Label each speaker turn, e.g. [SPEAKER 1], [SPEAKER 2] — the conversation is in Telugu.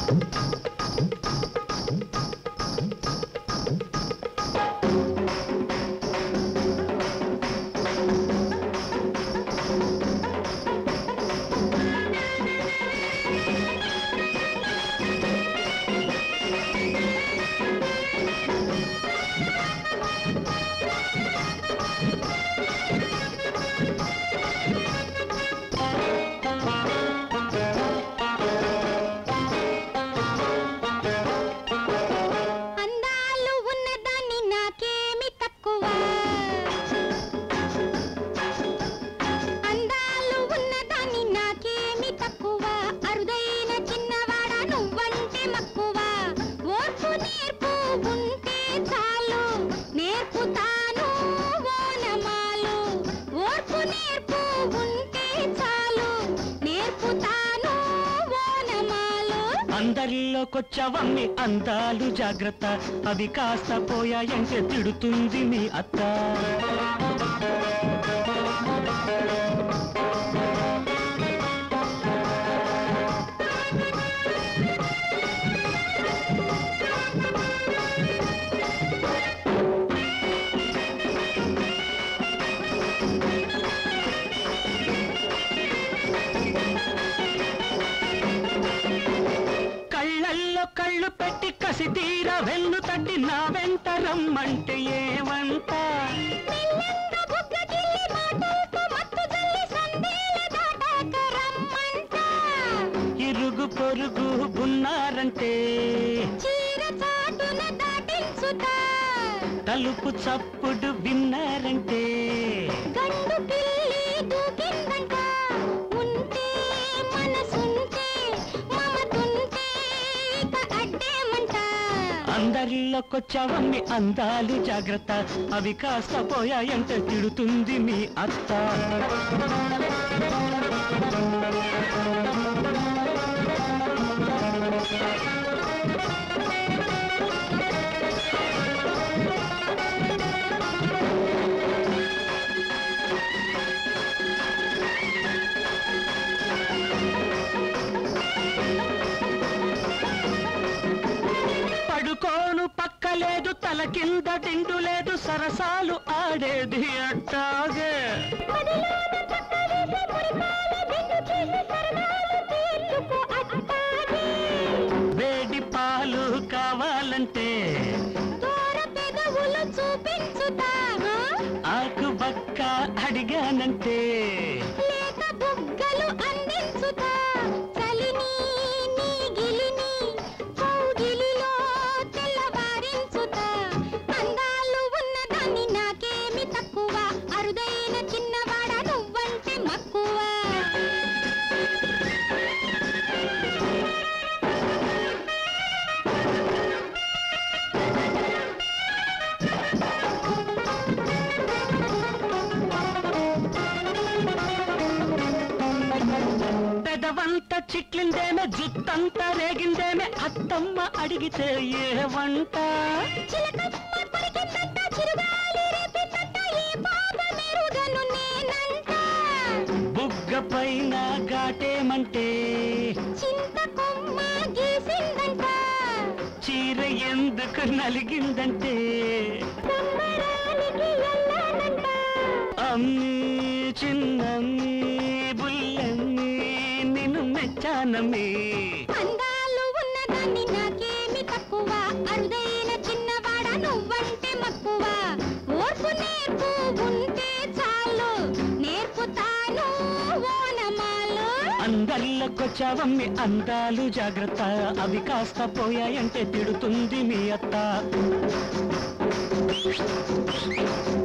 [SPEAKER 1] అందాలు ఉన్నదాన్ని నాకేమి తక్కువ అందాలు ఉన్నదాన్ని నాకేమి తక్కువ అరుదైన చిన్నవాడ నువ్వంటే మక్కువ ఓర్పు నేర్పు ఉంటే చాలు నేర్పుతాను ఓనమాలు ఓర్పు నేర్పు ఉంటే చాలు నేర్పుతాను ఓనమాలు
[SPEAKER 2] అందరిలోకొచ్చావమ్మి అందాలు జాగ్రత్త అవి కాస్త పోయాయంటే తిడుతుంది మీ అత్త కళ్ళల్లో కళ్ళు పెట్టి కసి తీర వెన్ను తట్టి నా వెంట రమ్మంటే ఏమంట
[SPEAKER 1] మెల్లంగా బుగ్గ గిల్లి మాటలతో మత్తు జల్లి సందేల దాటాక రమ్మంట.
[SPEAKER 2] ఇరుగు పొరుగు ఉన్నారంటే
[SPEAKER 1] చీర చాటున దాటించుతా.
[SPEAKER 2] తలుపు చప్పుడు విన్నారంటే
[SPEAKER 1] గండు పిల్లి దూకిందంట. ఉంటే మనసుంటే మమతుంటే ఇక అడ్డేమంట.
[SPEAKER 2] అందరిలోకొచ్చావమ్మి అందాలు జాగ్రత్త అవి కాస్త పోయాయంటే తిడుతుంది మీ అత్త పడుకోను పక్కలేదు తల కింద దిండు లేదు సరసాలు ఆడేది అట్టాగే
[SPEAKER 1] మదిలోన చక్కవేసి మురిపాల దిండు చేసి సరదాలు తీర్చుకో అట్టాగే.
[SPEAKER 2] వేడి పాలు కావాలంటే
[SPEAKER 1] దూర పెదవులు చూపించుతావా
[SPEAKER 2] ఆకు బక్క అడిగానంటే
[SPEAKER 1] లేత బుగ్గలు అందించుతా చలిని నీ గిలిని కౌగిలిలో తెల్లవారించుతా అందాలు ఉన్నదాన్ని నాకేమి తక్కువ అరుదైన చిన్నవాడ నువ్వంటే మక్కువ
[SPEAKER 2] పెదవంత చిట్లిందేమే జుత్తంతా రేగిందేమే అత్తమ్మ అడిగితే ఏ వంట
[SPEAKER 1] చిలకమ్మ పలికిందంట చిరుగాలి రేపిందంట ఈ పాప మెరుగను నేనంట
[SPEAKER 2] బుగ్గ పైన ఘాటేమంటే
[SPEAKER 1] చింత కొమ్మ గీసిందంట
[SPEAKER 2] చీర ఎందుకు నలిగిందంటే
[SPEAKER 1] సంబరానికి వెళ్ళానంట
[SPEAKER 2] అమ్మీ చిన్నమ్మీ బుల్లమ్మీ నిన్ను మెచ్చానమ్మీ
[SPEAKER 1] అందాలు ఉన్నదాన్ని నాకేమి తక్కువ అరుదైన చిన్నవాడ నువ్వంటే మక్కువ ఓర్పు నేర్పు ఉంటే చాలు నేర్పుతాను ఓనమాలు
[SPEAKER 2] అందరిలోకొచ్చావమ్మి అందాలు జాగ్రత్త అవి కాస్త పోయాయంటే తిడుతుంది మీ అత్త